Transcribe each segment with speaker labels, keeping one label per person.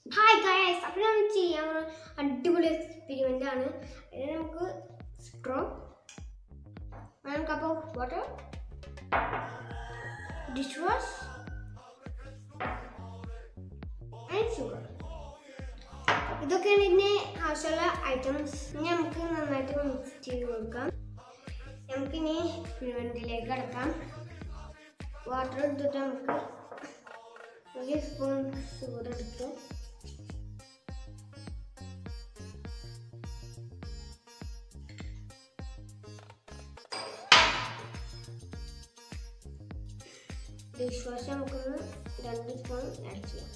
Speaker 1: hi guys അപ്പോൾ നമ്മൾ ചെയ്യാൻ പോകുന്ന അടിപൊളി എക്സ്പെരിമെൻ്റ് ആണ് ഇത് നമുക്ക് straw one cup of water dish wash and sugar ഇതൊക്കെയാണ് ഇതിന് ആവശ്യമുള്ള ഐറ്റംസ് ഇനി നമുക്ക് നന്നായിട്ട് മിക്സ് ചെയ്ത് കൊടുക്കാം നമുക്കിനി എക്സ്പെരിമെൻറ്റിലേക്ക് കടക്കാം വാട്ടർ എടുത്തിട്ട് നമുക്ക് ഒരു സ്പൂൺ ഷുഗർ എടുത്ത് ഡിഷ് വാഷ് നമുക്കൊന്ന് രണ്ട് സ്പൂൺ ആഡ് ചെയ്യാം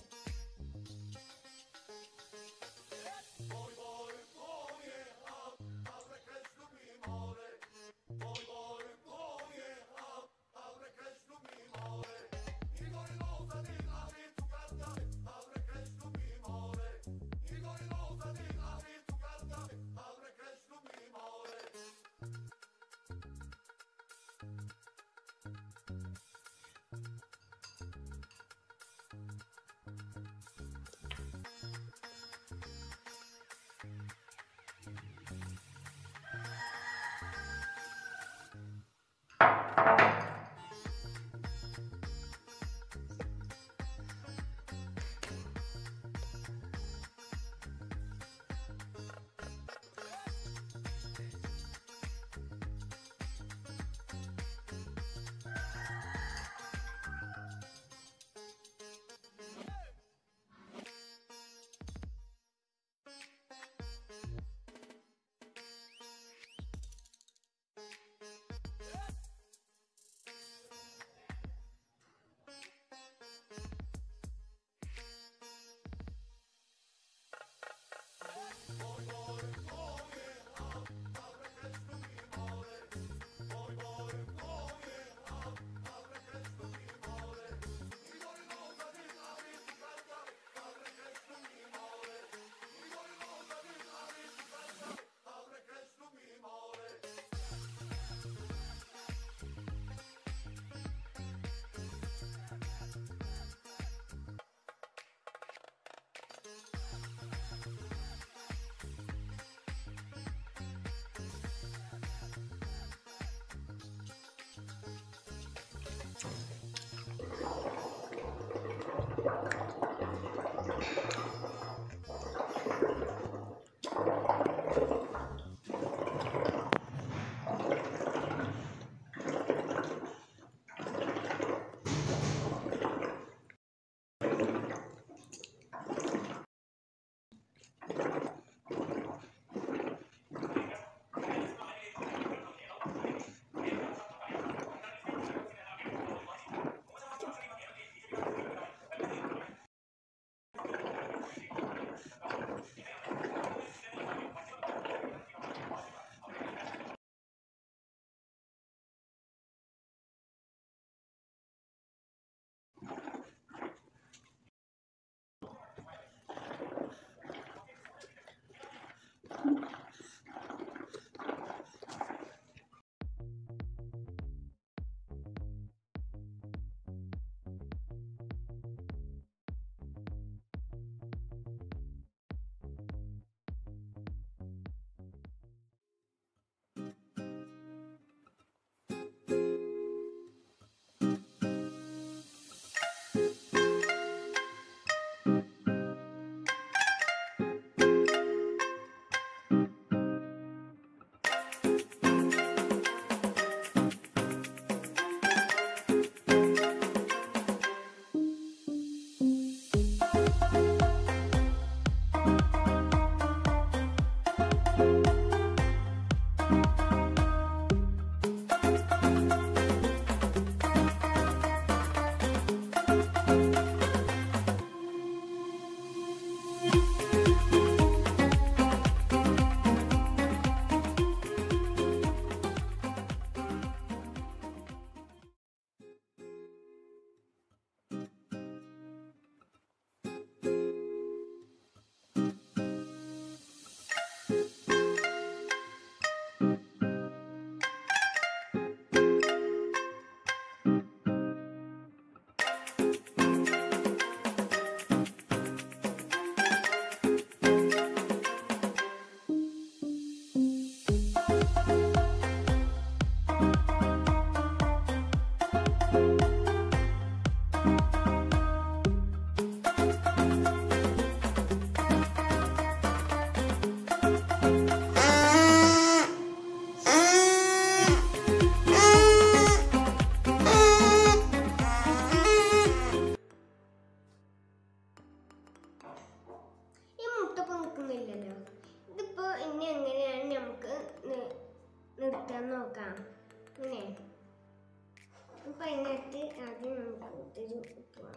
Speaker 1: പോവാം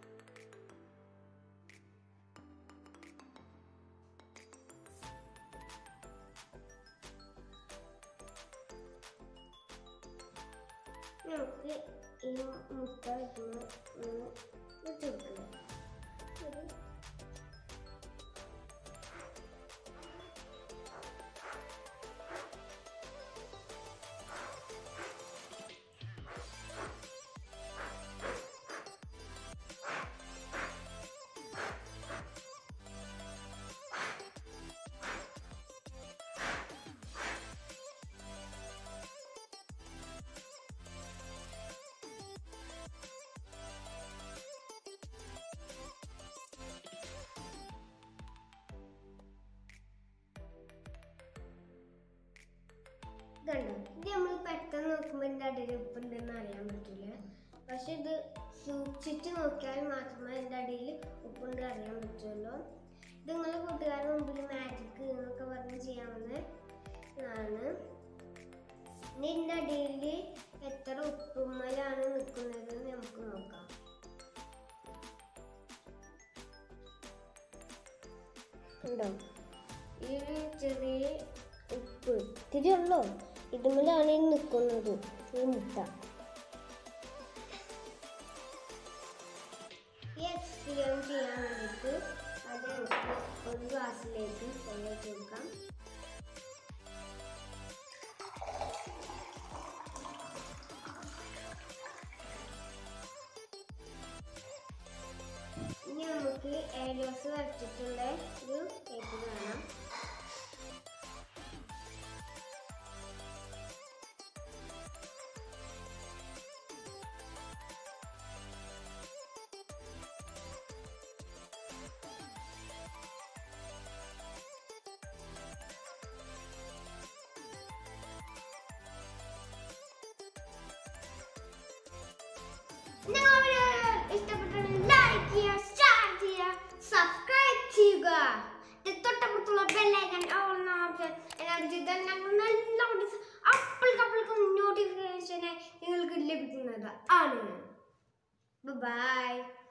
Speaker 1: നമുക്ക് ഈ മുട്ട വെക്കുന്ന ഒന്ന് വെച്ച് കൊടുക്കുക ഒരു ഇതുണ്ടോ ഇത് നമ്മൾ പെട്ടെന്ന് നോക്കുമ്പോൾ ഇതിൻ്റെ അടിയിൽ ഉപ്പുണ്ടെന്ന് അറിയാൻ പറ്റില്ല പക്ഷെ ഇത് സൂക്ഷിച്ച് നോക്കിയാൽ മാത്രമേ എൻ്റെ അടിയിൽ ഉപ്പുണ്ട് അറിയാൻ പറ്റുള്ളൂ ഇത് നിങ്ങളുടെ കൂട്ടുകാരുടെ മുമ്പിൽ മാജിക് എന്നൊക്കെ പറഞ്ഞ് ചെയ്യാവുന്ന ആണ് ഇനി ഇതിൻ്റെ അടിയിൽ എത്ര ഉപ്പുമ്മലാണ് നിൽക്കുന്നത് നമുക്ക് നോക്കാം ഉണ്ടോ ഈ ഒരു ചെറിയ ഉപ്പ് ഇത്തിരി ഉള്ളോ ഇതുമ്മലാണ് ഈ നിൽക്കുന്നത് ഈ മുട്ട ഈ എക്സ്പീരിയൻസ് ചെയ്യാൻ വേണ്ടിയിട്ട് അത് നമുക്ക് ഒരു ഗ്ലാസ്സിലേക്ക് കൊണ്ടുവച്ച് കൊടുക്കാം ഇനി നമുക്ക് ഏലോസ് വരച്ചിട്ടുള്ള ഒരു കേക്ക് കാണാം നിങ്ങളുടെ ഇഷ്ടപ്പെട്ട ലൈക്ക് ചെയ്യുക ഷെയർ ചെയ്യുക സബ്സ്ക്രൈബ് ചെയ്യുക ഇത് തൊട്ടപ്പുറത്തുള്ള ബെല്ലൈക്കൻ ഓൺ ഓപ്ഷൻ എല്ലാം ചെയ്താൽ ഞങ്ങൾ നല്ല അപ്പോഴേക്കപ്പോഴേക്കും നോട്ടിഫിക്കേഷൻ നിങ്ങൾക്ക് ലഭിക്കുന്നത് ആണ് ബൈ